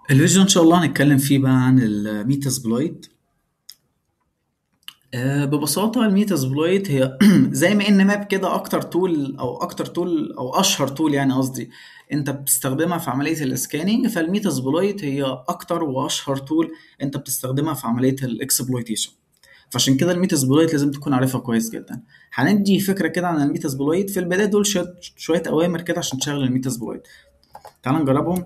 الفيديو ان شاء الله هنتكلم فيه بقى عن الميتاسبلويت آه، ببساطة الميتاسبلويت هي زي ما ان ماب كده اكتر تول او اكتر تول او اشهر تول يعني قصدي انت بتستخدمها في عملية الاسكاننج فالميتاسبلويت هي اكتر واشهر تول انت بتستخدمها في عملية الاكسبلويتيشن فعشان كده الميتاسبلويت لازم تكون عارفها كويس جدا هندي فكرة كده عن الميتاسبلويت في البداية دول شوية شوية اوامر كده عشان تشغل الميتاسبلويت تعال نجربهم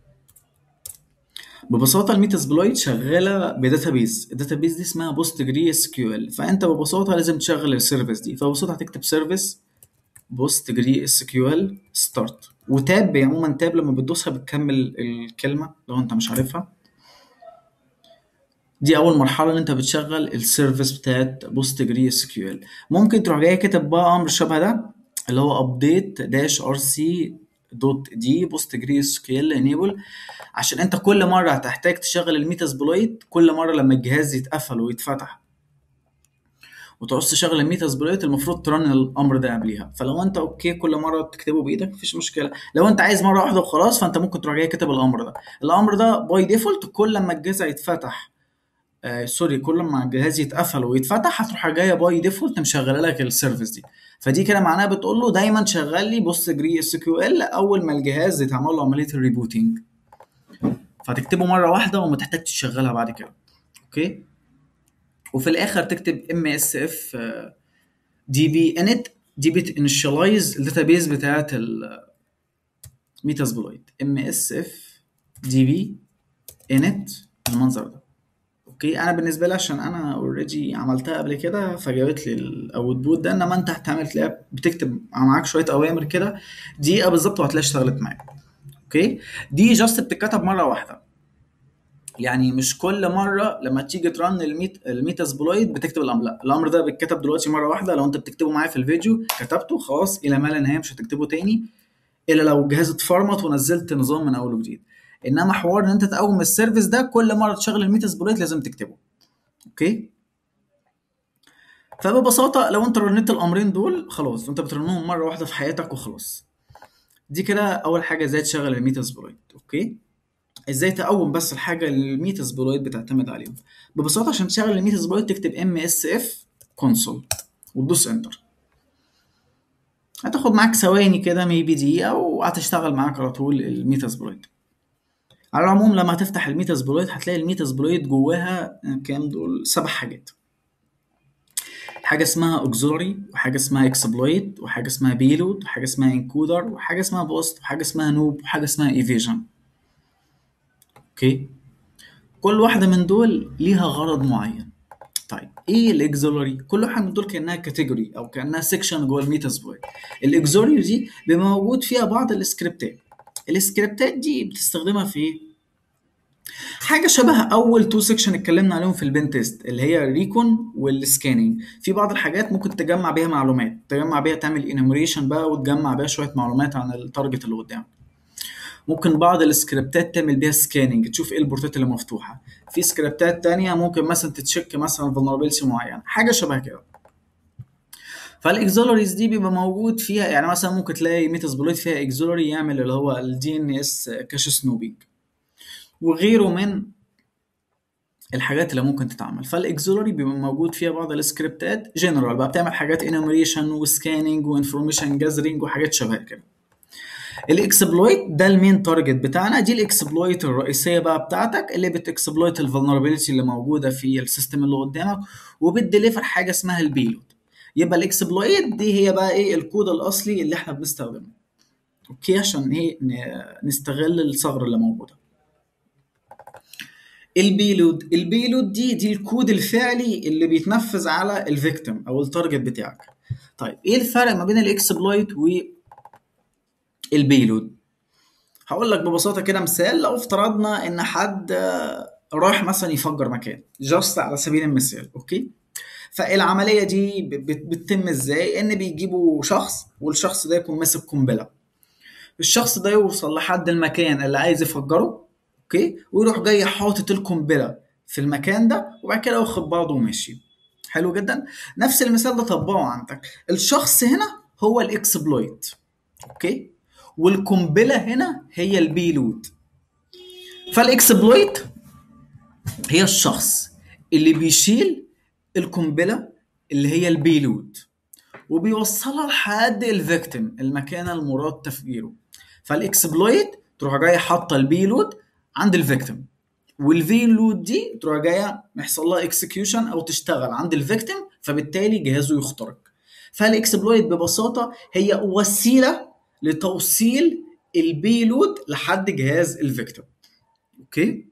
ببساطه الميتاسبلويت شغاله بداتابيز الداتابيز دي اسمها بوست جري اس كيو ال فانت ببساطه لازم تشغل السيرفيس دي فببساطه هتكتب سيرفيس بوست جري اس كيو ال ستارت وتاب عموما تاب لما بتدوسها بتكمل الكلمه لو انت مش عارفها دي اول مرحله ان انت بتشغل السيرفيس بتاعت بوست جري اس كيو ال ممكن تروح جاي كاتب بقى امر شبه ده اللي هو ابديت داش ار سي دوت دي بوست جري اس كيو ال انيبل عشان انت كل مره هتحتاج تشغل الميتاسبلويت كل مره لما الجهاز يتقفل ويتفتح وتعوز تشغل الميتاسبلويت المفروض ترن الامر ده قبليها فلو انت اوكي كل مره تكتبه بايدك مفيش مشكله لو انت عايز مره واحده وخلاص فانت ممكن تروح جاي كاتب الامر ده الامر ده باي ديفولت كل لما الجهاز يتفتح آه سوري كل ما الجهاز يتقفل ويتفتح هتروح جايه باي ديفولت مشغله لك السيرفيس دي فدي كده معناها بتقول له دايما شغل لي بوست جري اس كيو ال اول ما الجهاز يتعمل له عمليه الريبوتنج فتكتبه مره واحده وما تحتاجش تشغلها بعد كده اوكي وفي الاخر تكتب ام اس اف دي بي انت دي بتنشلايز الداتابيز بتاعت الميتاسبلويت ام اس اف دي بي انت المنظر ده اوكي انا بالنسبه لي عشان انا اوريدي عملتها قبل كده فجابت لي الاوت بوت ده انما انت هتعمل تلاقيها بتكتب معاك شويه اوامر كده دقيقه بالظبط وهتلاقي اشتغلت معاك اوكي دي جاست بتتكتب مره واحده يعني مش كل مره لما تيجي ترن الميت الميتاسبلويد بتكتب الامر لا الامر ده بيتكتب دلوقتي مره واحده لو انت بتكتبه معايا في الفيديو كتبته خلاص الى ما لا نهايه مش هتكتبه تاني الا لو الجهاز اتفرمط ونزلت نظام من اول وجديد انما حوار ان انت تقوم السيرفيس ده كل مره تشغل الميتاسبلويد لازم تكتبه اوكي فببساطه لو انت رنيت الامرين دول خلاص انت بترنهم مره واحده في حياتك وخلاص دي كده اول حاجه ازاي تشغل الميتاسبلويد اوكي ازاي تقوم بس الحاجه اللي الميتاسبلويد بتعتمد عليهم ببساطه عشان تشغل الميتاسبلويد تكتب ام اس اف كونسول وتدوس انتر هتاخد معاك ثواني كده ميبي دقيقه وهتشتغل معاك على طول الميتاسبلويد على العموم لما هتفتح الميتاسبلويد هتلاقي الميتاسبلويد جواها كام دول سبع حاجات حاجة اسمها اوكسولاري وحاجة اسمها اكسبلويت وحاجة اسمها بيلود وحاجة اسمها انكودر وحاجة اسمها بوست وحاجة اسمها نوب وحاجة اسمها ايفيجن اوكي كل واحدة من دول ليها غرض معين طيب ايه الاكسولاري كل واحد من دول كانها كاتيجوري او كانها سيكشن جوه الميتاسبلويد الاكسولاري دي بيبقى موجود فيها بعض السكريبتات السكريبتات دي بتستخدمها في ايه حاجه شبه اول تو سيكشن اتكلمنا عليهم في البين تيست اللي هي الريكون والسكاننج في بعض الحاجات ممكن تجمع بيها معلومات تجمع بيها تعمل انيموريشن بقى وتجمع بيها شويه معلومات عن التارجت اللي قدامك ممكن بعض السكريبتات تعمل بيها سكاننج تشوف ايه البورتات اللي مفتوحه في سكريبتات تانية ممكن مثلا تتشيك مثلا فولنربيلتي معين حاجه شبه كده فالاكزولاريز دي بيبقى موجود فيها يعني مثلا ممكن تلاقي ميتاسبلويد فيها اكزولاري يعمل اللي هو الدي ان اس كاش سنوبينج وغيره من الحاجات اللي ممكن تتعمل فالاكزولاري بيبقى موجود فيها بعض السكريبتات جنرال بقى بتعمل حاجات انوميريشن وسكاننج وانفورميشن جاذرينج وحاجات شبه كده الاكسبلويت ده المين تارجت بتاعنا دي الاكسبلويت الرئيسيه بقى بتاعتك اللي بتكسبلويت الفولنربيلتي اللي موجوده في السيستم اللي قدامك وبتديليفر حاجه اسمها البيلود يبقى الاكسبلويت دي هي بقى ايه الكود الاصلي اللي احنا بنستخدمه اوكي عشان ايه نستغل الثغره اللي موجوده البيلود البيلود دي دي الكود الفعلي اللي بيتنفذ على الفيكتيم او التارجت بتاعك طيب ايه الفرق ما بين الاكسبلويت والبيلود هقول لك ببساطه كده مثال لو افترضنا ان حد رايح مثلا يفجر مكان جاست على سبيل المثال اوكي فالعمليه دي بتتم ازاي ان بيجيبوا شخص والشخص ده يكون ماسك قنبله الشخص ده يوصل لحد المكان اللي عايز يفجره اوكي ويروح جاي حاطط القنبله في المكان ده وبعد كده واخد بعضه وماشي حلو جدا نفس المثال ده طبقه عندك الشخص هنا هو الاكسبلويت اوكي والقنبله هنا هي البيلود فالاكسبلويت هي الشخص اللي بيشيل القنبله اللي هي البيلود وبيوصلها لحد الفيكتيم المكان المراد تفجيره فالاكسبلويت تروح جايه حاطه البيلود عند الفيكتيم والفيلود دي تروح جايه يحصل لها اكسكيوشن او تشتغل عند الفيكتيم فبالتالي جهازه يخترق فالاكسبلويت ببساطه هي وسيله لتوصيل البيلود لحد جهاز الفيكتيم اوكي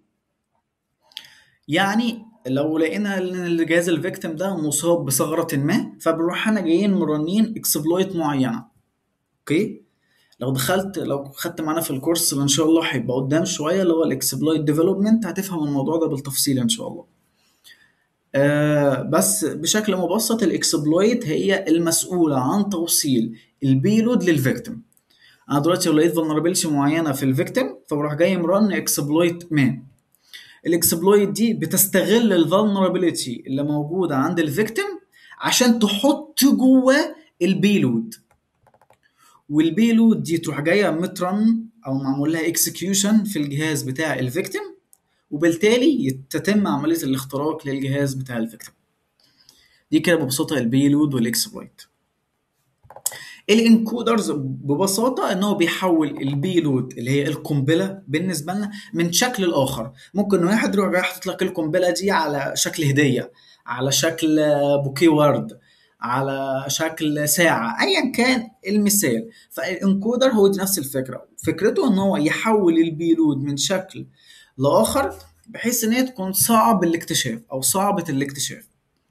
يعني لو لقينا ان الجهاز الفيكتيم ده مصاب بثغره ما فبنروح احنا جايين مرنين اكسبلويت معينه اوكي لو دخلت لو خدت معانا في الكورس اللي ان شاء الله هيبقى قدام شويه اللي هو الاكسبلويت ديفلوبمنت هتفهم الموضوع ده بالتفصيل ان شاء الله آه بس بشكل مبسط الاكسبلويت هي المسؤوله عن توصيل البيلود للفيكتيم انا دلوقتي لو لقيت فولنربيلتي معينه في الفيكتيم فبروح جاي مرن اكسبلويت مان الاكسبلويت دي بتستغل الفولنربيلتي اللي موجوده عند الفيكتيم عشان تحط جواه البيلود والبيلود دي تروح جايه مترن او معمول لها اكسكيوشن في الجهاز بتاع الفيكتيم وبالتالي تتم عمليه الاختراق للجهاز بتاع الفيكتيم دي كده ببساطه البيلود والاكسبلويت الانكودرز ببساطه ان هو بيحول البيلود اللي هي القنبله بالنسبه لنا من شكل لاخر ممكن واحد يروح جاي حاطط لك القنبله دي على شكل هديه على شكل بوكيه ورد على شكل ساعة أيا كان المثال فالانكودر هو دي نفس الفكرة فكرته ان هو يحول البيلود من شكل لآخر بحيث ان هي تكون صعب الاكتشاف او صعبة الاكتشاف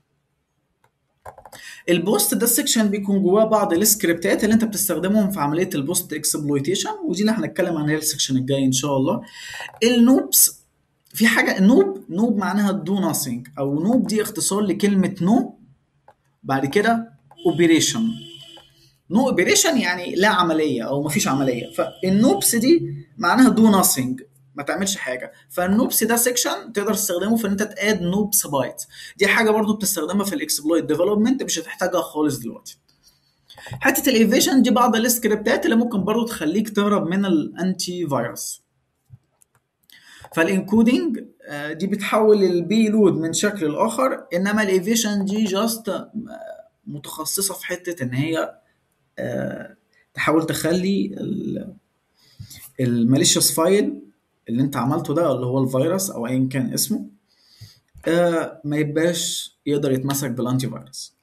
البوست ده السكشن بيكون جواه بعض السكريبتات اللي انت بتستخدمهم في عمليه البوست اكسبلويتيشن ودي اللي هنتكلم عنها السكشن الجاي ان شاء الله النوبس في حاجه نوب نوب معناها دو ناثينج او نوب دي اختصار لكلمه نو بعد كده اوبريشن نو اوبريشن يعني لا عمليه او مفيش عمليه فالنوبس دي معناها دو ناثينج ما تعملش حاجه فالنوبس ده سيكشن تقدر تستخدمه في ان انت تاد نوبس بايت دي حاجه برضو بتستخدمها في الاكسبلويت ديفلوبمنت مش هتحتاجها خالص دلوقتي حته الايفيجن دي بعض السكريبتات اللي ممكن برضو تخليك تهرب من الانتي فيروس فالانكودنج دي بتحول البيلود من شكل لاخر انما الايفيجن دي جاست متخصصه في حته ان هي تحاول تخلي الماليشيوس فايل اللي انت عملته ده اللي هو الفيروس او ايا كان اسمه آه ما يبقاش يقدر يتمسك بالانتي فيروس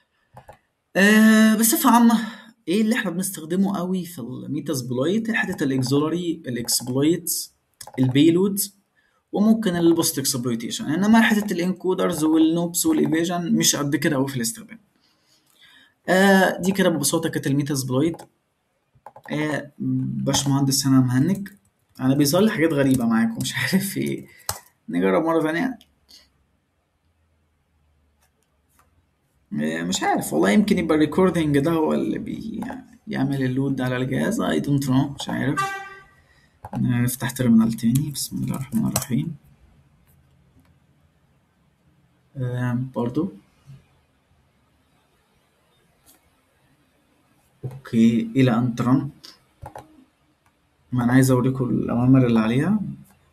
آه بصفة عامة ايه اللي احنا بنستخدمه قوي في الميتاسبلويت حتة الاكزولاري الاكسبلويتس البيلودز وممكن البوست اكسبلويتيشن انما حتة الانكودرز والنوبس والايفيجن مش قد كده قوي في الاستخدام آه دي كده ببساطة كانت الميتاسبلويت آه باشمهندس هنا مهنج انا بيظهر لي حاجات غريبه معاكم مش عارف في ايه نجرب مره ثانيه مش عارف والله يمكن يبقى الريكوردينج ده هو اللي بيعمل اللود على الجهاز اي دونت نو مش عارف نفتح تيرمينال تاني بسم الله الرحمن الرحيم برضو اوكي الى ان ترن ما انا عايز اوريكم الاوامر اللي عليها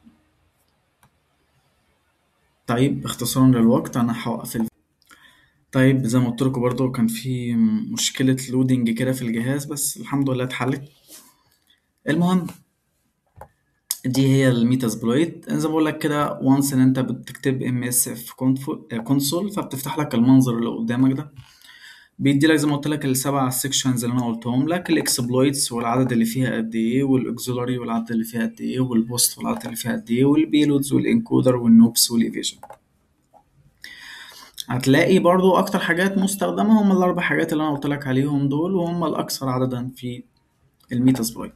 طيب اختصارا للوقت انا هوقف ال... طيب زي ما قلت لكم برضو كان في مشكلة لودنج كده في الجهاز بس الحمد لله اتحلت المهم دي هي الميتاسبلويت زي ما بقول لك كده وانس ان انت بتكتب ام اس في كونسول فبتفتح لك المنظر اللي قدامك ده بيدي لك زي ما قلت لك السبع سيكشنز اللي انا قلتهم لك الاكسبلويتس والعدد اللي فيها قد ايه والاكسلري والعدد اللي فيها قد ايه والبوست والعدد اللي فيها قد ايه والبيلودز والانكودر والنوبس والايفيجن هتلاقي برضو اكتر حاجات مستخدمه هم الاربع حاجات اللي انا قلت لك عليهم دول وهم الاكثر عددا في الميتاسبلويت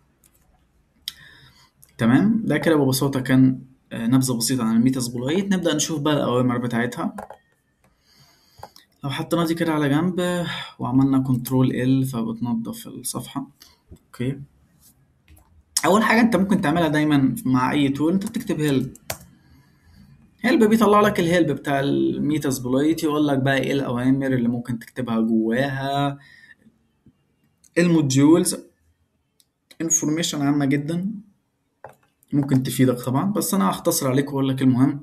تمام ده كده ببساطه كان نبذه بسيطه عن الميتاسبلويت نبدا نشوف بقى الاوامر بتاعتها لو حطينا دي كده على جنب وعملنا كنترول ال فبتنضف الصفحة اوكي اول حاجة انت ممكن تعملها دايما مع اي تول انت بتكتب هيلب هيلب بيطلع لك الهيلب بتاع الميتاسبلويت يقول لك بقى ايه الاوامر اللي ممكن تكتبها جواها الموديولز انفورميشن عامة جدا ممكن تفيدك طبعا بس انا هختصر عليك واقول لك المهم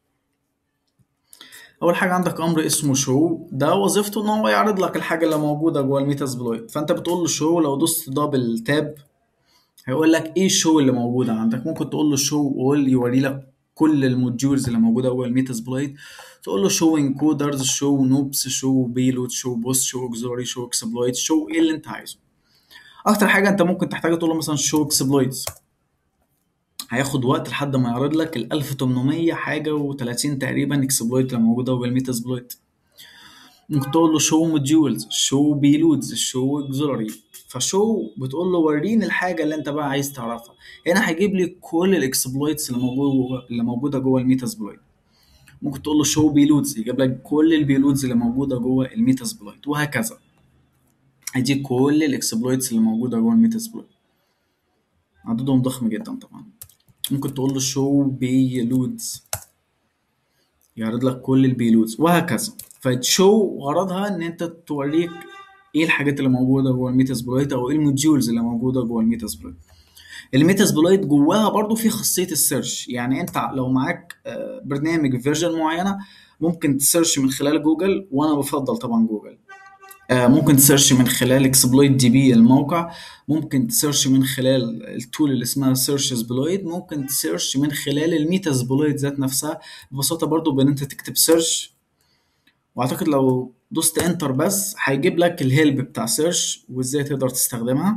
اول حاجه عندك امر اسمه شو ده وظيفته ان هو يعرض لك الحاجه اللي موجوده جوه الميتاسبلويد فانت بتقول له شو لو دوست دبل تاب هيقول لك ايه الشو اللي موجوده عندك ممكن تقول له شو اول يوري لك كل الموديولز اللي موجوده جوه الميتاسبلويد تقول له شو انكودرز شو نوبس شو بيلود شو بوست شو اكزوري شو اكسبلويد شو ايه اللي انت عايزه اكتر حاجه انت ممكن تحتاج تقول له مثلا شو اكسبلويدز هياخد وقت لحد ما يعرض لك ال 1800 حاجه و30 تقريبا اكسبلويت اللي موجوده جوه الميتاسبلويت ممكن تقول له شو موديولز شو بيلودز شو اكزولري فشو بتقول له وريني الحاجه اللي انت بقى عايز تعرفها هنا هيجيب لي كل الاكسبلويتس اللي موجوده اللي موجوده جوه الميتاسبلويت ممكن تقول له شو بيلودز يجيب لك كل البيلودز اللي موجوده جوه الميتاسبلويت وهكذا هيديك كل الاكسبلويتس اللي موجوده جوه الميتاسبلويت عددهم ضخم جدا طبعا ممكن تقول له شو بيلودز يعرض لك كل البيلودز وهكذا فشو غرضها ان انت توريك ايه الحاجات اللي موجوده جوه الميتاسبلويت او ايه الموديولز اللي موجوده جوه الميتاسبلويت الميتاسبلويت جواها برضو في خاصيه السيرش يعني انت لو معاك آه، برنامج فيرجن معينه ممكن تسيرش من خلال جوجل وانا بفضل طبعا جوجل آه، ممكن تسيرش من خلال اكسبلويت دي بي الموقع ممكن تسيرش من خلال التول اللي اسمها سيرش سبلويد ممكن تسيرش من خلال الميتا سبلويد ذات نفسها ببساطه برضو بان انت تكتب سيرش واعتقد لو دوست انتر بس هيجيب لك الهيلب بتاع سيرش وازاي تقدر تستخدمها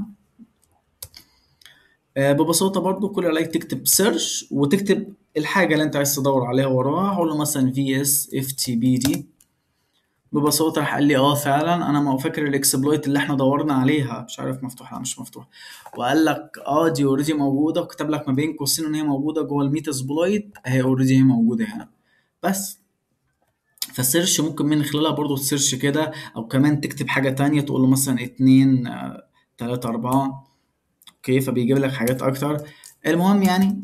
آه، ببساطة برضو كل اللي عليك تكتب سيرش وتكتب الحاجة اللي انت عايز تدور عليها وراها هقول له مثلا vs ftbd ببساطة راح قال لي اه فعلا انا ما فاكر الاكسبلويت اللي احنا دورنا عليها مش عارف مفتوح لا مش مفتوح وقال لك اه دي اوريدي موجودة وكتب لك ما بين قوسين ان هي موجودة جوه الميتاسبلويت هي اوريدي هي موجودة هنا بس فالسيرش ممكن من خلالها برضو تسيرش كده او كمان تكتب حاجة تانية تقول له مثلا اتنين آه، تلاتة اربعة اوكي فبيجيب لك حاجات اكتر المهم يعني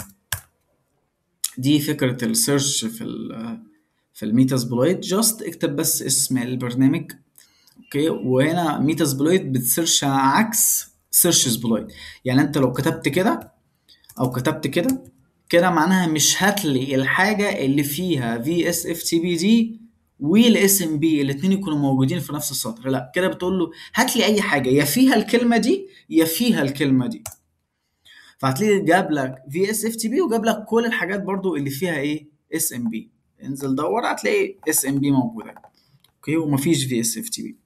دي فكرة السيرش في ال في الميتاسبلويت جاست اكتب بس اسم البرنامج اوكي وهنا ميتاسبلويت بتسيرش عكس سيرش سبلويت يعني انت لو كتبت كده او كتبت كده كده معناها مش هاتلي الحاجة اللي فيها في اس اف تي بي دي والاس ام بي الاثنين يكونوا موجودين في نفس السطر لا كده بتقول له هات لي اي حاجه يا فيها الكلمه دي يا فيها الكلمه دي فهتلاقي جاب لك في اس اف تي بي وجاب لك كل الحاجات برضو اللي فيها ايه اس ام بي انزل دور هتلاقي اس ام بي موجوده اوكي ومفيش في اس اف تي بي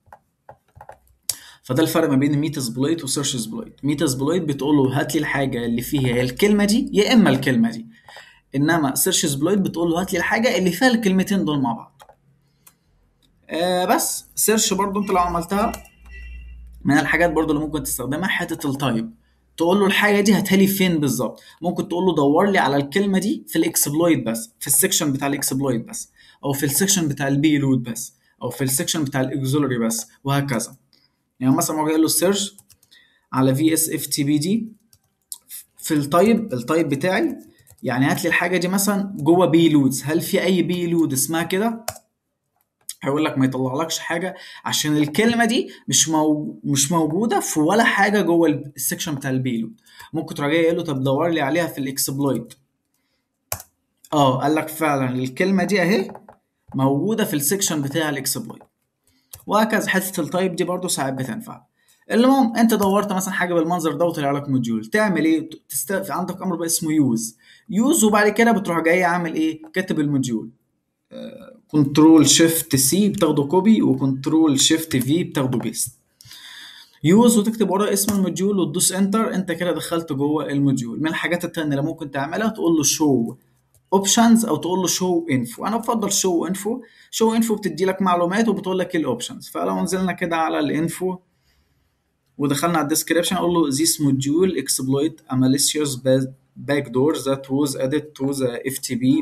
فده الفرق ما بين الميتا سبلويت وسيرش سبلويت ميتا سبلويت بتقول له هات لي الحاجه اللي فيها يا الكلمه دي يا اما الكلمه دي انما سيرش سبلويت بتقول له هات لي الحاجه اللي فيها الكلمتين دول مع بعض آه بس سيرش برضو انت لو عملتها من الحاجات برضو اللي ممكن تستخدمها حته التايب تقول له الحاجه دي هاتها لي فين بالظبط ممكن تقول له دور لي على الكلمه دي في الاكسبلويت بس في السكشن بتاع الاكسبلويت بس او في السكشن بتاع البي لود بس او في السكشن بتاع الاكزولري بس وهكذا يعني مثلا لو قايل له سيرش على في اس اف تي بي دي في التايب التايب بتاعي يعني هات لي الحاجه دي مثلا جوه بي لودز هل في اي بي لود اسمها كده هيقول لك ما يطلعلكش حاجه عشان الكلمه دي مش مو... مش موجوده في ولا حاجه جوه السكشن بتاع البيلود ممكن تروح جاي له طب دور لي عليها في الاكسبلويت اه قال لك فعلا الكلمه دي اهي موجوده في السكشن بتاع الاكسبلويت وهكذا حته التايب دي برضو ساعات بتنفع المهم انت دورت مثلا حاجه بالمنظر ده وطلع لك موديول تعمل ايه تست... عندك امر بقى اسمه يوز يوز وبعد كده بتروح جاي عامل ايه كاتب الموديول كنترول شيفت سي بتاخده كوبي وكنترول شيفت في بتاخده بيست يوز وتكتب وراه اسم الموديول وتدوس انتر انت كده دخلت جوه الموديول من الحاجات التانية اللي ممكن تعملها تقول له شو اوبشنز او تقول له شو انفو انا بفضل شو انفو شو انفو بتدي لك معلومات وبتقول لك ايه الاوبشنز فلو نزلنا كده على الانفو ودخلنا على الديسكريبشن اقول له this module exploit a malicious backdoor that was added to the FTP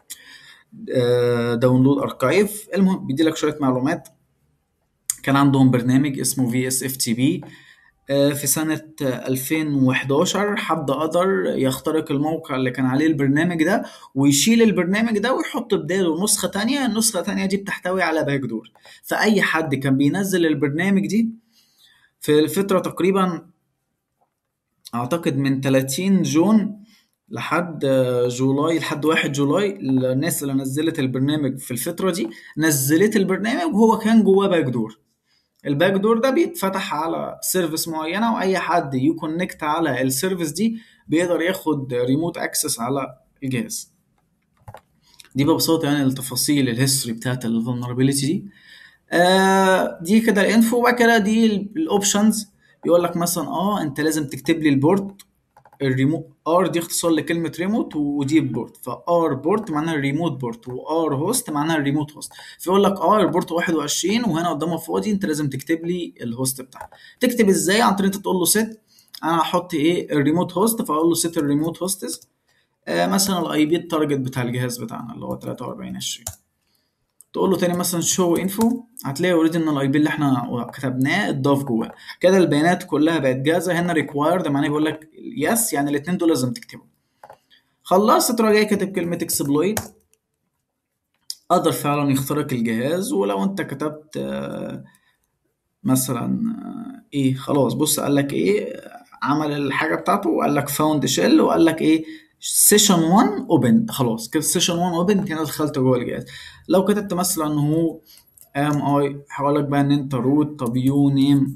داونلود اركايف المهم بيدي لك شويه معلومات كان عندهم برنامج اسمه في اس اف تي بي في سنة 2011 حد قدر يخترق الموقع اللي كان عليه البرنامج ده ويشيل البرنامج ده ويحط بداله نسخة تانية النسخة التانية دي بتحتوي على باك دور فأي حد كان بينزل البرنامج دي في الفترة تقريبا أعتقد من 30 جون لحد آه، جولاي لحد 1 جولاي الناس اللي نزلت البرنامج في الفترة دي نزلت البرنامج وهو كان جواه باك دور الباك دور ده بيتفتح على سيرفيس معينة وأي حد يكونكت على السيرفيس دي بيقدر ياخد ريموت اكسس على الجهاز دي ببساطة يعني التفاصيل الهيستوري بتاعت الفولنربيليتي دي آه دي كده الانفو وبعد كده دي الاوبشنز بيقول لك مثلا اه انت لازم تكتب لي البورت الريموت ار دي اختصار لكلمه ريموت ودي بورت فار بورت معناها الريموت بورت وار هوست معناها الريموت هوست فيقول لك اه البورت 21 وهنا قدامه فاضي انت لازم تكتب لي الهوست بتاعك تكتب ازاي عن طريق انت تقول له ست انا هحط ايه الريموت هوست فاقول له ست الريموت هوستس آه مثلا الاي بي التارجت بتاع الجهاز بتاعنا اللي هو 43 20 تقول له تاني مثلا شو انفو هتلاقي اوريدي ان الاي بي اللي احنا كتبناه اتضاف جواه كده البيانات كلها بقت جاهزه هنا ريكوايرد معناه بيقول لك يس يعني الاثنين دول لازم تكتبهم خلصت تروح جاي كاتب كلمه اكسبلويت قدر فعلا يخترق الجهاز ولو انت كتبت آه، مثلا آه، ايه خلاص بص قال لك ايه عمل الحاجه بتاعته وقال لك فاوند شيل وقال لك ايه سيشن 1 اوبن خلاص كده سيشن 1 اوبن انت كده دخلت جوه الجهاز لو كتبت مثلا هو ام اي هقول لك بقى ان انت روت طب يو نيم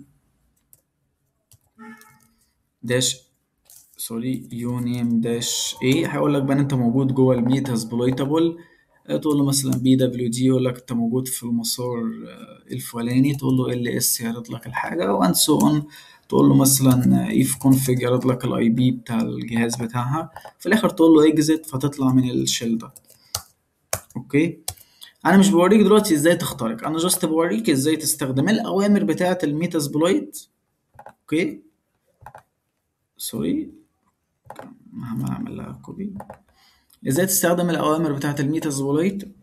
داش سوري يو نيم داش ايه هيقول لك بقى ان انت موجود جوه الميت اسبلويتابل تقول له مثلا بي دبليو دي يقول لك انت موجود في المسار آه، الفلاني تقول له ال اس يعرض لك الحاجه وان سو اون تقول له مثلا اف كونفيج يعرض لك الاي بي بتاع الجهاز بتاعها في الاخر تقول له اكزit فتطلع من الشيل ده اوكي انا مش بوريك دلوقتي ازاي تخترق انا جاست بوريك ازاي تستخدم الاوامر بتاعه الميتاسبلويت اوكي سوري هعمل اعمل لها كوبي ازاي تستخدم الاوامر بتاعه الميتاسبلويت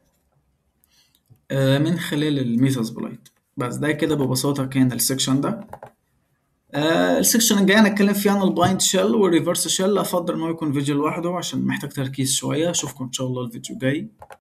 آه، من خلال الميتاسبلويت بس ده كده ببساطه كان السكشن ده آه السكشن الجاي هنتكلم فيه عن البلايند شيل والريفرس شيل افضل ان هو يكون فيديو لوحده عشان محتاج تركيز شويه اشوفكم ان شاء الله الفيديو الجاي